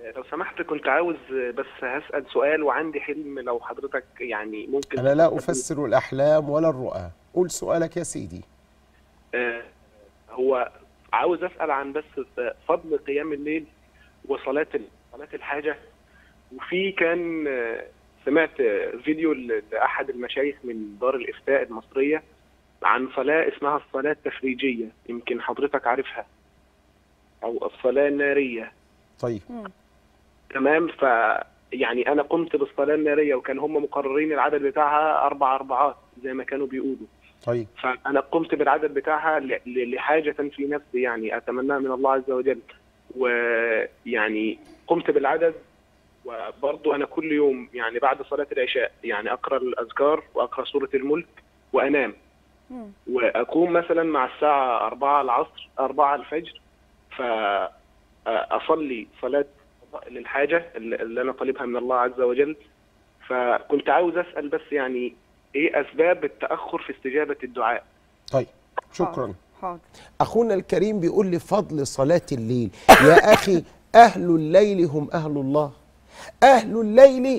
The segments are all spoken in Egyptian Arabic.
لو سمحت كنت عاوز بس هسأل سؤال وعندي حلم لو حضرتك يعني ممكن أنا لا أفسر الأحلام ولا الرؤى قول سؤالك يا سيدي آه، هو عاوز أسأل عن بس فضل قيام الليل وصلاة ال- صلاة الحاجة وفي كان آه، سمعت آه، فيديو ل- لأحد المشايخ من دار الإفتاء المصرية عن صلاة اسمها الصلاة التفريجية يمكن حضرتك عارفها أو الصلاة النارية طيب تمام ف يعني انا قمت بالصلاه الناريه وكان هم مقررين العدد بتاعها اربع اربعات زي ما كانوا بيقولوا طيب فانا قمت بالعدد بتاعها ل- ل- لحاجه في نفسي يعني اتمناها من الله عز وجل ويعني قمت بالعدد وبرضه انا كل يوم يعني بعد صلاه العشاء يعني اقرا الاذكار واقرا سوره الملك وانام مم. واقوم مثلا مع الساعه 4 العصر 4 الفجر فاصلي صلاه للحاجه اللي اللي انا طالبها من الله عز وجل فكنت عاوز اسال بس يعني ايه اسباب التاخر في استجابه الدعاء طيب شكرا حاضر أخونا الكريم بيقول لي فضل صلاة الليل يا أخي أهل الليل هم أهل الله أهل الليل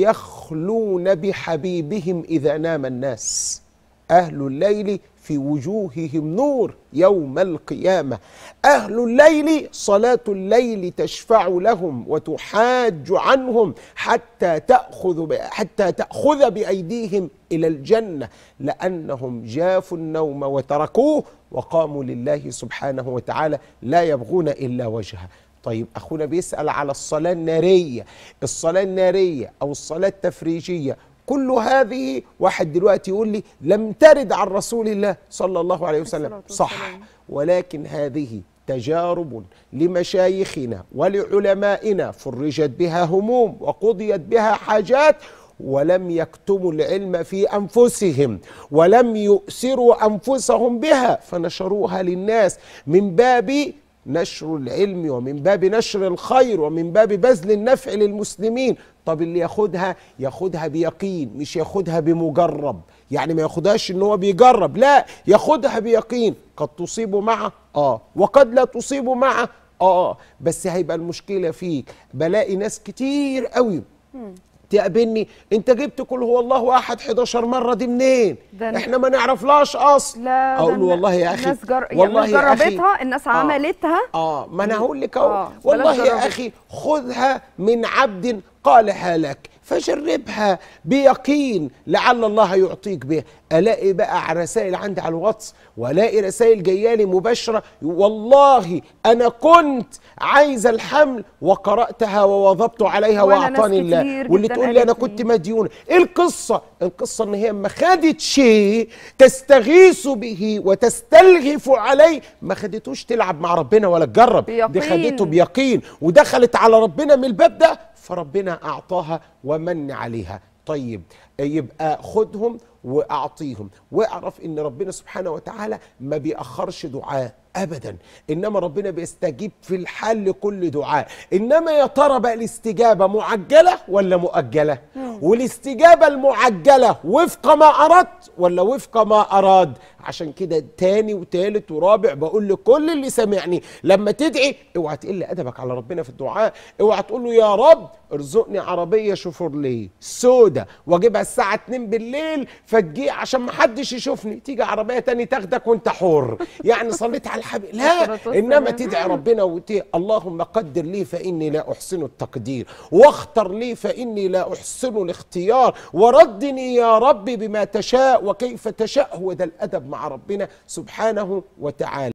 يخلون بحبيبهم إذا نام الناس أهل الليل في وجوههم نور يوم القيامة أهل الليل صلاة الليل تشفع لهم وتحاج عنهم حتى تأخذ ب- حتى تأخذ بأيديهم إلى الجنة لأنهم جافوا النوم وتركوه وقاموا لله سبحانه وتعالى لا يبغون إلا وجهه طيب أخونا بيسأل على الصلاة النارية الصلاة النارية أو الصلاة التفريجية كل هذه واحد دلوقتي يقول لي لم ترد عن رسول الله صلى الله عليه وسلم الصلاة صح والسلام. ولكن هذه تجارب لمشايخنا ولعلمائنا فرجت بها هموم وقضيت بها حاجات ولم يكتموا العلم في انفسهم ولم يؤسروا انفسهم بها فنشروها للناس من باب نشر العلم ومن باب نشر الخير ومن باب بذل النفع للمسلمين طب اللي ياخدها ياخدها بيقين مش ياخدها بمجرب يعني ما ياخدهاش ان هو بيجرب لا ياخدها بيقين قد تصيب معه اه وقد لا تصيب معه اه بس هيبقى المشكله فيك بلاقي ناس كتير قوي تقابلني انت جبت كل هو الله احد 11 مره دي منين ده أنا- احنا ما نعرفلاش اصل لا اقول له ده والله يا اخي الناس جر... والله يعني يا أخي جربتها الناس آه. عملتها اه ما انا هقول لك اهو آه، والله بلاش يا جربت. اخي خذها من عبد قالها لك فجربها بيقين لعل الله يعطيك بها الاقي بقى رسائل عندي على الواتس والاقي رسائل جايه لي مباشره والله انا كنت عايزه الحمل وقراتها ووظبت عليها وأنا ناس واعطاني الله كتير واللي جداً تقول لي انا قالت لي. كنت مديونه ايه القصه القصه ان هي ما خدت شيء تستغيث به وتستلغف عليه ما خدتوش تلعب مع ربنا ولا تجرب دي بيقين. خدته بيقين ودخلت على ربنا من الباب ده فربنا اعطاها ومن عليها طيب يبقى خدهم واعطيهم واعرف ان ربنا سبحانه وتعالى ما بيأخرش دعاء ابدا انما ربنا بيستجيب في الحال لكل دعاء انما يا ترى بقى الاستجابه معجله ولا مؤجله والاستجابه المعجله وفق ما اردت ولا وفق ما اراد عشان كده تاني وتالت ورابع بقول لكل اللي سامعني لما تدعي اوعى تقل ادبك على ربنا في الدعاء اوعى تقول له يا رب ارزقني عربيه شوفرليه سودا واجيبها الساعه 2 بالليل فتجي عشان ما حدش يشوفني تيجي عربيه تاني تاخدك وانت حر يعني صليت على الحبيب لا الصلاة والسلام. انما تدعي ربنا وتي اللهم قدر لي فاني لا احسن التقدير واختر لي فاني لا احسن الاختيار وردني يا رب بما تشاء وكيف تشاء هو ده الادب مع ربنا سبحانه وتعالى